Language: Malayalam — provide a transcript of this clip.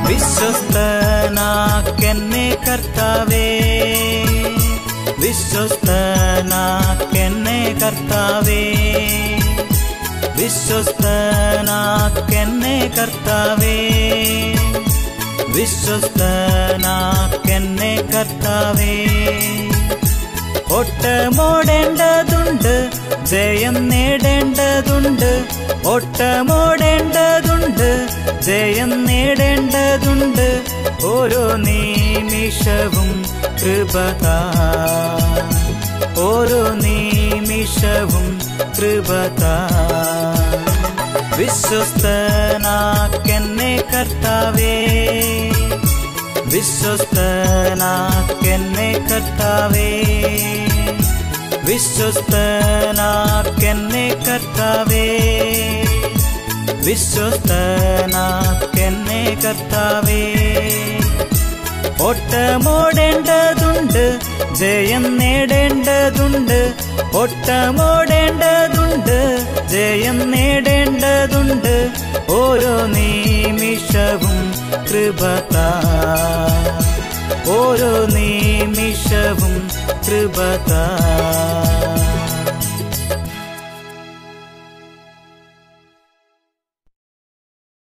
വിശ്വസ്തനാക്കെന്നെ കർത്താവേ വിശ്വസ്തനാക്കെന്നെ കർത്താവേ വിശ്വസ്തനാക്കെന്നെ കർത്താവേ വിശ്വസ്തനാക്കെന്നെ കർത്താവേ ഒട്ടമോടേണ്ടതുണ്ട് ജയം നേടേണ്ടതുണ്ട് ഒട്ടമോടേണ്ടതുണ്ട് ജയം നേടേണ്ടതുണ്ട് ഓരോ നിമിഷവും കൃപതാ ഓരോ നിമിഷവും കൃപതാ വിശ്വസ്തനാക്കെന്നെ കർത്താവേ വിശ്വസ്തനാക്കെന്നെ കർത്താവേ വിശ്വസ്തനാക്കെന്നെ കർത്താവേ വിശ്വസ്തനാക്കെന്നെ കർത്താവേ ഒട്ടമോടേണ്ടതുണ്ട് ജയം നേടേണ്ടതുണ്ട് ഒട്ടമോടേണ്ടതുണ്ട് ജയം നേടേണ്ടതുണ്ട് ഓരോ നിമിഷവും കൃപതാ ഓരോ നിമിഷവും കൃപതാ